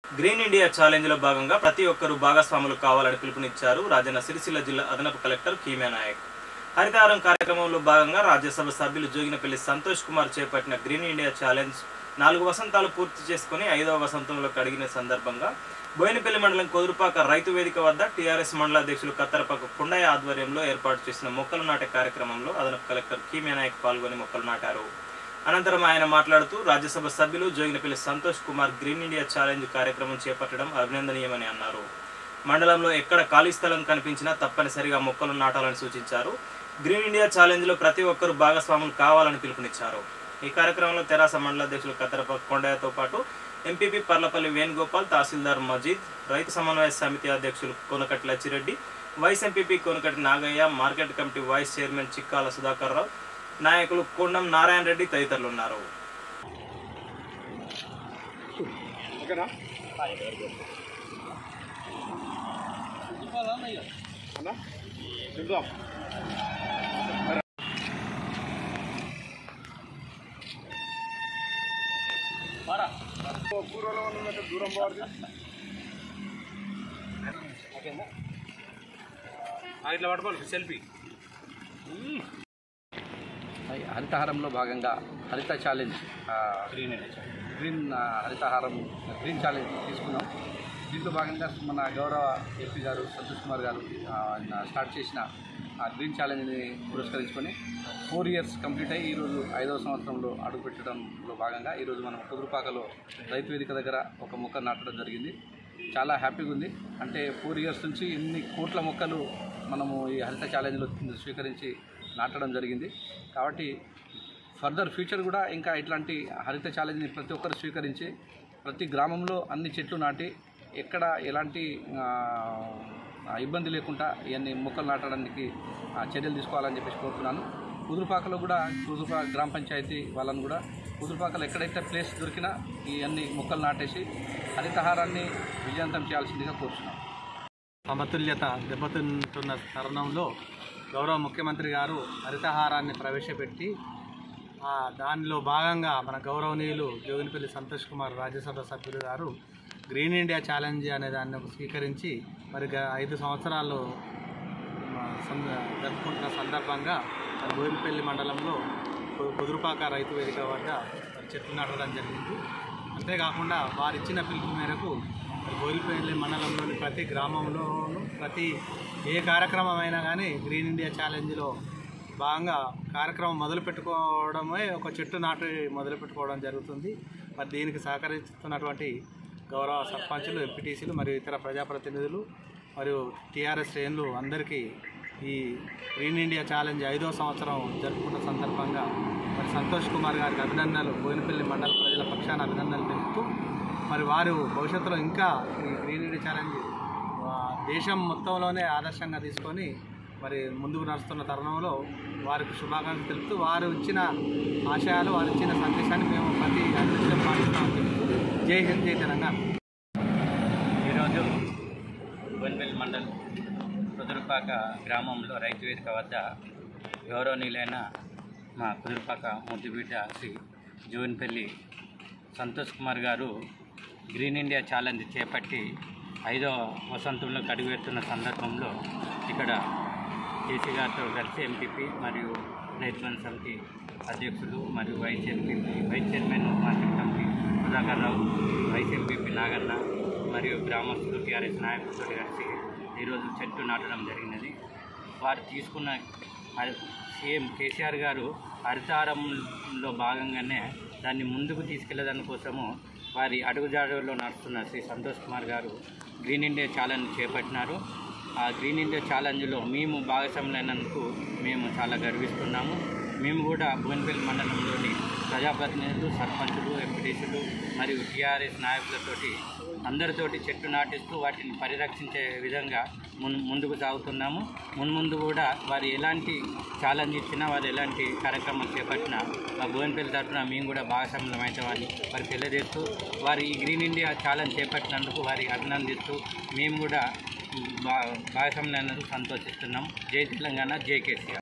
green India challenge లో భాగంగా ప్రతి ఒక్కరూ భాగస్వాములు కావాలని పిలుపునిచ్చారు రాజన్న సిరిసిల్ల జిల్లా అదనపు కలెక్టర్ కీమే నాయక్ హరితహారం కార్యక్రమంలో భాగంగా రాజ్యసభ సభ్యులు జోగినపల్లి సంతోష్ కుమార్ చేపట్టిన గ్రీన్ ఇండియా ఛాలెంజ్ నాలుగు వసంతాలు పూర్తి చేసుకుని ఐదవ వసంతంలోకి అడిగిన సందర్భంగా బోయినపల్లి మండలం కొదురుపాక రైతు వేదిక వద్ద టీఆర్ఎస్ మండల అధ్యక్షులు కత్తరపాక కొండయ్య ఆధ్వర్యంలో ఏర్పాటు చేసిన మొక్కలు నాటే కార్యక్రమంలో అదనపు కలెక్టర్ కీమే నాయక్ పాల్గొని మొక్కలు నాటారు అనంతరం ఆయన మాట్లాడుతూ రాజ్యసభ సభ్యులు Joginapalli Santosh Kumar green India challenge కార్యక్రమం చేపట్టడం అభినందనీయమని అన్నారు మండలంలో ఎక్కడ ఖాళీ స్థలం కనిపించినా తప్పనిసరిగా మొక్కలు నాటాలని సూచించారు గ్రీన్ ఇండియా ఛాలెంజ్లో ప్రతి ఒక్కరూ భాగస్వాములు కావాలని పిలుపునిచ్చారు ఈ కార్యక్రమంలో తెరాస మండల అధ్యక్షులు కత్తరపాక కొండయ్యతో పాటు ఎంపీపీ పర్లపల్లి వేణుగోపాల్ తహసీల్దార్ మజీద్ రైతు సమన్వయ సమితి అధ్యక్షులు Konakati Lachchireddy vice MPP Konakati Nagayya market committee vice chairman Chikkala Sudhakar Rao నాయకులు కొండం నారాయణ రెడ్డి తదితరులు ఉన్నారు ఇట్లా పట్టుకోవాలి సెల్ఫీ హై- హరితహారంలో భాగంగా హరిత ఛాలెంజ్ ఆ, గ్రీన్ గ్రీన్ ఆ, హరితహారం గ్రీన్ ఛాలెంజ్ తీసుకున్నాం దీంట్లో భాగంగా మన గౌరవ ఎంపీ గారు సంతోష్ కుమార్ గారు ఆ, ఆయన స్టార్ట్ చేసిన ఆ గ్రీన్ ఛాలెంజ్ని పురస్కరించుకొని ఫోర్ ఇయర్స్ కంప్లీట్ అయ్యి ఈరోజు ఐదవ సంవత్సరంలో అడుగుపెట్టడంలో భాగంగా ఈరోజు మనం కుదురుపాకలో రైతు వేదిక దగ్గర ఒక మొక్క నాటడం జరిగింది చాలా హ్యాపీగా ఉంది అంటే ఫోర్ ఇయర్స్ నుంచి ఎన్ని కోట్ల మొక్కలు మనము ఈ హరిత ఛాలెంజ్లో స్వీకరించి నాటడం జరిగింది కాబట్టి ఫర్దర్ ఫ్యూచర్ కూడా ఇంకా ఇట్లాంటి హరిత ఛాలెంజ్ని ప్రతి ఒక్కరు స్వీకరించి ప్రతి గ్రామంలో అన్ని చెట్లు నాటి ఎక్కడ ఎలాంటి ఆ, ఆ, ఇబ్బంది లేకుండా ఇవన్నీ మొక్కలు నాటడానికి ఆ, చర్యలు తీసుకోవాలని చెప్పేసి కోరుతున్నాను కుదురుపాకలో కూడా కుదురుపాక గ్రామ పంచాయతీ వాళ్ళని కూడా కుదురుపాకలో ఎక్కడైతే ప్లేస్ దొరికినా ఈ అన్ని మొక్కలు నాటేసి హరితహారాన్ని విజయవంతం చేయాల్సిందిగా కోరుతున్నాను సమతుల్యత దెబ్బతింటున్న తరుణంలో గౌరవ ముఖ్యమంత్రి గారు హరితహారాన్ని ప్రవేశపెట్టి ఆ, దానిలో భాగంగా మన గౌరవనీయులు జోగినపల్లి సంతోష్ కుమార్ రాజ్యసభ సభ్యులు గారు గ్రీన్ ఇండియా ఛాలెంజ్ అనే దాన్ని స్వీకరించి మరి గ- ఐదు సంవత్సరాలు ఆ, సంద- జరుపుకుంటున్న సందర్భంగా మరి బోయినపల్లి మండలంలో కు- కుదురుపాక రైతు వేదిక వద్ద మరి చెట్లు నాటడం జరిగింది అంతేకాకుండా వారు ఇచ్చిన పిలుపు మేరకు మరి బోయినపల్లి మండలంలోని ప్రతి గ్రామంలోనూ ప్రతి ఏ కార్యక్రమం అయినా కానీ గ్రీన్ ఇండియా ఛాలెంజ్లో భాగంగా కార్యక్రమం మొదలు పెట్టుకోవడమే ఒక చెట్టు నాటి మొదలు పెట్టుకోవడం జరుగుతుంది మరి దీనికి సహకరిస్తున్నటువంటి గౌరవ సర్పంచులు ఎంపీటీసీలు మరియు ఇతర ప్రజాప్రతినిధులు మరియు టీఆర్ఎస్ శ్రేణులు అందరికీ ఈ గ్రీన్ ఇండియా ఛాలెంజ్ ఐదో సంవత్సరం జరుపుకున్న సందర్భంగా మరి సంతోష్ కుమార్ గారికి అభినందనలు బోయినపల్లి మండల ప్రజల పక్షాన అభినందనలు తెలుపుతూ మరి వారు భవిష్యత్తులో ఇంకా ఈ గ్రీన్ ఇండియా ఛాలెంజ్ ఆ, దేశం మొత్తంలోనే ఆదర్శంగా తీసుకొని మరి ముందుకు నడుస్తున్న తరుణంలో వారికి శుభాకాంక్షలు తెలుపుతూ వారు ఇచ్చిన ఆశయాలు వారు ఇచ్చిన సందేశాన్ని మేము ప్రతి అభివృద్ధిలో పాటిస్తామని చెప్తూ జై హింద్ జై తెలంగాణ ఈరోజు బొన్వెల్ మండల్ కుదురుపాక గ్రామంలో రైతు వేదిక వద్ద గౌరవనీయులైన మా కుదురుపాక ముద్దుబిడ్డ శ్రీ జోన్పల్లి సంతోష్ కుమార్ గారు గ్రీన్ ఇండియా ఛాలెంజ్ చేపట్టి ఐదో వసంతంలోకి అడుగుపెడుతున్న సందర్భంలో ఇక్కడ కేసీ గారితో కలిసి ఎంపీపీ మరియు రైతుమన్ సమితి అధ్యక్షులు మరియు vice MPP vice chairman market committee Sudhakar Rao vice MPP Naganna మరియు గ్రామస్తులు టీఆర్ఎస్ నాయకులతో కలిసి ఈరోజు చెట్టు నాటడం జరిగినది వారు తీసుకున్న హరి- సీఎం కేసీఆర్ గారు హరితారంలో భాగంగానే దాన్ని ముందుకు తీసుకెళ్లేదాని కోసము వారి అడుగుజాడులో నడుస్తున్న శ్రీ సంతోష్ కుమార్ గారు గ్రీన్ ఇండియా ఛాలెంజ్ చేపట్టినారు ఆ గ్రీన్ ఇండియా ఛాలెంజ్లో మేము భాగస్వాములైనందుకు మేము చాలా గర్విస్తున్నాము మేము కూడా భువనపల్లి మండలంలోని ప్రజాప్రతినిధులు సర్పంచులు ఎంపీటీసీలు మరియు టీఆర్ఎస్ నాయకులతోటి అందరితోటి చెట్టు నాటిస్తూ వాటిని పరిరక్షించే విధంగా మున్ ముందుకు సాగుతున్నాము మున్ముందు కూడా వారు ఎలాంటి ఛాలెంజ్ ఇచ్చినా వారు ఎలాంటి కార్యక్రమాలు చేపట్టినా మా భువనపల్లి తరఫున మేము కూడా భాగస్వామ్యం అవుతామని వారు తెలియజేస్తూ వారు ఈ గ్రీన్ ఇండియా ఛాలెంజ్ చేపట్టినందుకు వారి అభినందిస్తూ మేము కూడా భా భాగస్వామ్యం సంతోషిస్తున్నాం జై తెలంగాణ జై కేసీఆర్